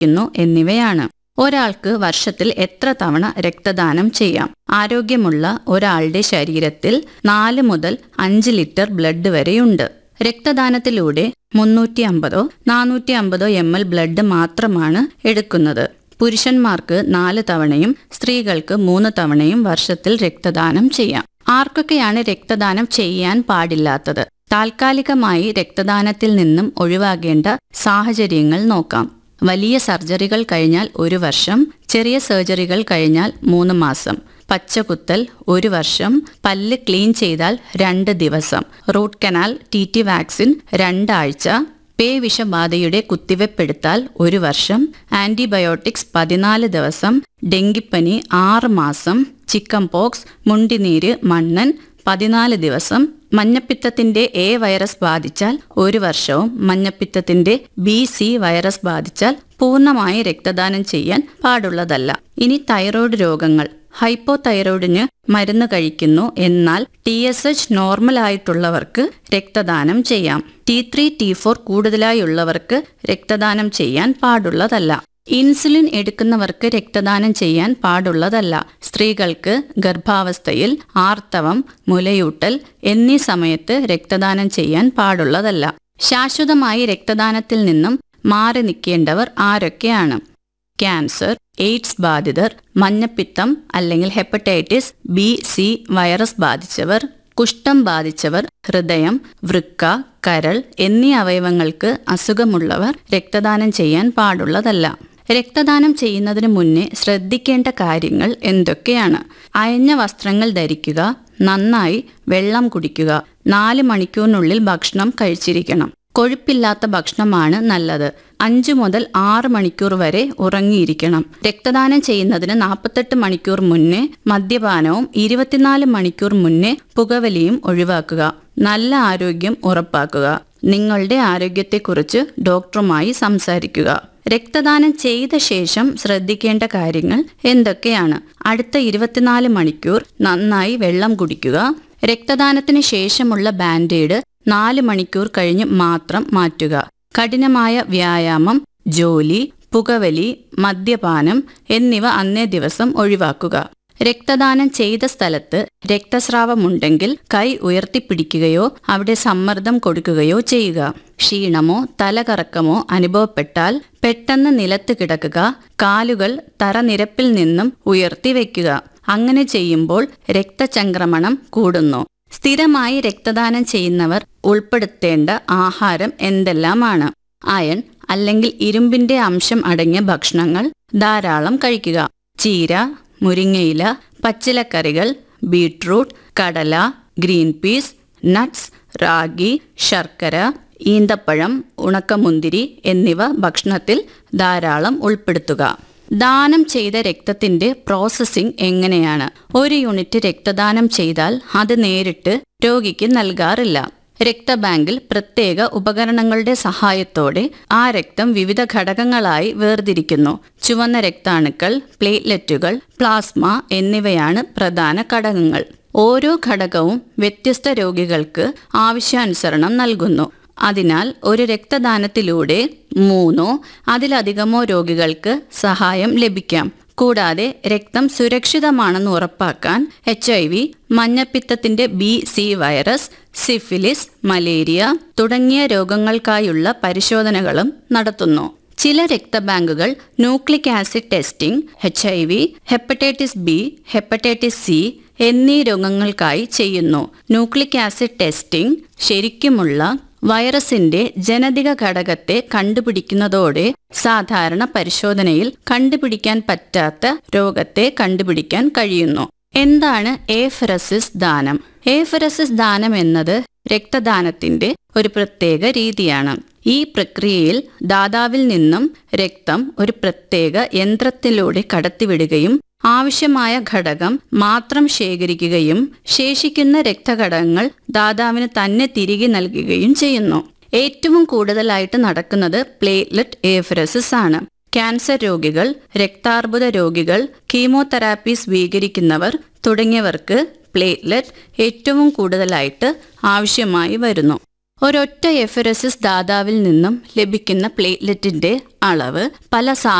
ക്കുന്നു എന്നിവയാണ് ഒരാൾക്ക് വർഷത്തിൽ എത്ര തവണ രക്തദാനം ചെയ്യാം ആരോഗ്യമുള്ള ഒരാളുടെ ശരീരത്തിൽ നാല് മുതൽ അഞ്ച് ലിറ്റർ ബ്ലഡ് വരെയുണ്ട് രക്തദാനത്തിലൂടെ മുന്നൂറ്റി അമ്പതോ നാനൂറ്റി അമ്പതോ എം എൽ ബ്ലഡ് മാത്രമാണ് എടുക്കുന്നത് പുരുഷന്മാർക്ക് നാല് തവണയും സ്ത്രീകൾക്ക് മൂന്ന് തവണയും വർഷത്തിൽ രക്തദാനം ചെയ്യാം ആർക്കൊക്കെയാണ് രക്തദാനം ചെയ്യാൻ പാടില്ലാത്തത് താൽക്കാലികമായി രക്തദാനത്തിൽ നിന്നും ഒഴിവാകേണ്ട സാഹചര്യങ്ങൾ നോക്കാം വലിയ സർജറികൾ കഴിഞ്ഞാൽ ഒരു വർഷം ചെറിയ സർജറികൾ കഴിഞ്ഞാൽ മൂന്ന് മാസം പച്ചകുത്തൽ ഒരു വർഷം പല്ല് ക്ലീൻ ചെയ്താൽ രണ്ട് ദിവസം root canal T T vaccine രണ്ടാഴ്ച പേ വിഷബാധയുടെ കുത്തിവെപ്പെടുത്താൽ ഒരു വർഷം ആന്റിബയോട്ടിക്സ് പതിനാല് ദിവസം ഡെങ്കിപ്പനി ആറ് മാസം ചിക്കൻ പോക്സ് മുണ്ടിനീര് മണ്ണൻ പതിനാല് ദിവസം മഞ്ഞപ്പിത്തത്തിന്റെ എ വൈറസ് ബാധിച്ചാൽ ഒരു വർഷവും മഞ്ഞപ്പിത്തത്തിന്റെ ബി സി വൈറസ് ബാധിച്ചാൽ പൂർണ്ണമായി രക്തദാനം ചെയ്യാൻ പാടുള്ളതല്ല ഇനി തൈറോയ്ഡ് രോഗങ്ങൾ ഹൈപ്പോ തൈറോയിഡിന് മരുന്ന് കഴിക്കുന്നു എന്നാൽ ടി എസ് എച്ച് നോർമൽ ആയിട്ടുള്ളവർക്ക് രക്തദാനം ചെയ്യാം ടി ത്രീ ടി ഫോർ കൂടുതലായുള്ളവർക്ക് രക്തദാനം ചെയ്യാൻ പാടുള്ളതല്ല ഇൻസുലിൻ എടുക്കുന്നവർക്ക് രക്തദാനം ചെയ്യാൻ പാടുള്ളതല്ല സ്ത്രീകൾക്ക് ഗർഭാവസ്ഥയിൽ ആർത്തവം മുലയൂട്ടൽ എന്നീ സമയത്ത് രക്തദാനം ചെയ്യാൻ പാടുള്ളതല്ല ശാശ്വതമായി രക്തദാനത്തിൽ നിന്നും മാറി നിൽക്കേണ്ടവർ ആരൊക്കെയാണ് ക്യാൻസർ എയ്ഡ്സ് ബാധിതർ മഞ്ഞപ്പിത്തം അല്ലെങ്കിൽ ഹെപ്പറ്റൈറ്റിസ് ബി സി വൈറസ് ബാധിച്ചവർ കുഷ്ഠം ബാധിച്ചവർ ഹൃദയം വൃക്ക കരൾ എന്നീ അവയവങ്ങൾക്ക് അസുഖമുള്ളവർ രക്തദാനം ചെയ്യാൻ പാടുള്ളതല്ല രക്തദാനം ചെയ്യുന്നതിന് മുന്നേ ശ്രദ്ധിക്കേണ്ട കാര്യങ്ങൾ എന്തൊക്കെയാണ് അയഞ്ഞ വസ്ത്രങ്ങൾ ധരിക്കുക നന്നായി വെള്ളം കുടിക്കുക നാല് മണിക്കൂറിനുള്ളിൽ ഭക്ഷണം കഴിച്ചിരിക്കണം കൊഴുപ്പില്ലാത്ത ഭക്ഷണമാണ് നല്ലത് അഞ്ചു മുതൽ ആറ് മണിക്കൂർ വരെ ഉറങ്ങിയിരിക്കണം രക്തദാനം ചെയ്യുന്നതിന് നാൽപ്പത്തെട്ട് മണിക്കൂർ മുന്നേ മദ്യപാനവും ഇരുപത്തിനാല് മണിക്കൂർ മുന്നേ പുകവലിയും ഒഴിവാക്കുക നല്ല ആരോഗ്യം ഉറപ്പാക്കുക നിങ്ങളുടെ ആരോഗ്യത്തെക്കുറിച്ച് ഡോക്ടറുമായി സംസാരിക്കുക രക്തദാനം ചെയ്ത ശേഷം ശ്രദ്ധിക്കേണ്ട കാര്യങ്ങൾ എന്തൊക്കെയാണ് അടുത്ത ഇരുപത്തിനാല് മണിക്കൂർ നന്നായി വെള്ളം കുടിക്കുക രക്തദാനത്തിന് ശേഷമുള്ള ബാൻഡേഡ് നാല് മണിക്കൂർ കഴിഞ്ഞ് മാത്രം മാറ്റുക കഠിനമായ വ്യായാമം ജോലി പുകവലി മദ്യപാനം എന്നിവ അന്നേ ദിവസം ഒഴിവാക്കുക രക്തദാനം ചെയ്ത സ്ഥലത്ത് രക്തസ്രാവമുണ്ടെങ്കിൽ കൈ ഉയർത്തിപ്പിടിക്കുകയോ അവിടെ സമ്മർദ്ദം കൊടുക്കുകയോ ചെയ്യുക ക്ഷീണമോ തലകറക്കമോ അനുഭവപ്പെട്ടാൽ പെട്ടെന്ന് നിലത്ത് കിടക്കുക കാലുകൾ തറനിരപ്പിൽ നിന്നും ഉയർത്തി വയ്ക്കുക അങ്ങനെ ചെയ്യുമ്പോൾ രക്തചംക്രമണം കൂടുന്നു സ്ഥിരമായി രക്തദാനം ചെയ്യുന്നവർ ഉൾപ്പെടുത്തേണ്ട ആഹാരം എന്തെല്ലാമാണ് അയൺ അല്ലെങ്കിൽ ഇരുമ്പിന്റെ അംശം അടങ്ങിയ ഭക്ഷണങ്ങൾ ധാരാളം കഴിക്കുക ചീര മുരിങ്ങയില പച്ചിലക്കറികൾ ബീട്രൂട്ട് കടല ഗ്രീൻ പീസ് നട്ട്സ് റാഗി ശർക്കര ഈന്തപ്പഴം ഉണക്കമുന്തിരി എന്നിവ ഭക്ഷണത്തിൽ ധാരാളം ഉൾപ്പെടുത്തുക ദാനം ചെയ്ത രക്തത്തിന്റെ പ്രോസസ്സിംഗ് എങ്ങനെയാണ് ഒരു യൂണിറ്റ് രക്തദാനം ചെയ്താൽ അത് നേരിട്ട് രോഗിക്ക് നൽകാറില്ല രക്തബാങ്കിൽ പ്രത്യേക ഉപകരണങ്ങളുടെ സഹായത്തോടെ ആ രക്തം വിവിധ ഘടകങ്ങളായി വേർതിരിക്കുന്നു ചുവന്ന രക്താണുക്കൾ പ്ലേറ്റ്ലെറ്റുകൾ പ്ലാസ്മ എന്നിവയാണ് പ്രധാന ഘടകങ്ങൾ ഓരോ ഘടകവും വ്യത്യസ്ത രോഗികൾക്ക് ആവശ്യാനുസരണം നൽകുന്നു അതിനാൽ ഒരു രക്തദാനത്തിലൂടെ മൂന്നോ അതിലധികമോ രോഗികൾക്ക് സഹായം ലഭിക്കാം കൂടാതെ രക്തം സുരക്ഷിതമാണെന്ന് ഉറപ്പാക്കാൻ എച്ച് ഐ വി മഞ്ഞപ്പിത്തത്തിന്റെ B C virus syphilis malaria തുടങ്ങിയ രോഗങ്ങൾക്കായുള്ള പരിശോധനകളും നടത്തുന്നു ചില രക്തബാങ്കുകൾ nucleic acid testing H I V hepatitis B hepatitis C എന്നീ രോഗങ്ങൾക്കായി ചെയ്യുന്നു ന്യൂക്ലിക് ആസിഡ് ടെസ്റ്റിംഗ് ശരിക്കുമുള്ള വൈറസിന്റെ ജനതിക ഘടകത്തെ കണ്ടുപിടിക്കുന്നതോടെ സാധാരണ പരിശോധനയിൽ കണ്ടുപിടിക്കാൻ പറ്റാത്ത രോഗത്തെ കണ്ടുപിടിക്കാൻ കഴിയുന്നു എന്താണ് ഏഫറസിസ് ദാനം ഏഫറസിസ് ദാനം എന്നത് രക്തദാനത്തിന്റെ ഒരു പ്രത്യേക രീതിയാണ് ഈ പ്രക്രിയയിൽ ദാതാവിൽ നിന്നും രക്തം ഒരു പ്രത്യേക യന്ത്രത്തിലൂടെ കടത്തിവിടുകയും ആവശ്യമായ ഘടകം മാത്രം ശേഖരിക്കുകയും ശേഷിക്കുന്ന രക്തഘടകങ്ങൾ ദാതാവിന് തന്നെ തിരികെ നൽകുകയും ചെയ്യുന്നു ഏറ്റവും കൂടുതലായിട്ട് നടക്കുന്നത് പ്ലേറ്റ്ലെറ്റ് ഏഫറസിസ് ആണ് ക്യാൻസർ രോഗികൾ രക്താർബുദ രോഗികൾ കീമോതെറാപ്പി സ്വീകരിക്കുന്നവർ തുടങ്ങിയവർക്ക് പ്ലേറ്റ്ലെറ്റ് ഏറ്റവും കൂടുതലായിട്ട് ആവശ്യമായി വരുന്നു ഒരൊറ്റ എഫറസിസ് ദാതാവിൽ നിന്നും ലഭിക്കുന്ന പ്ലേറ്റ്ലെറ്റിന്റെ അളവ് പല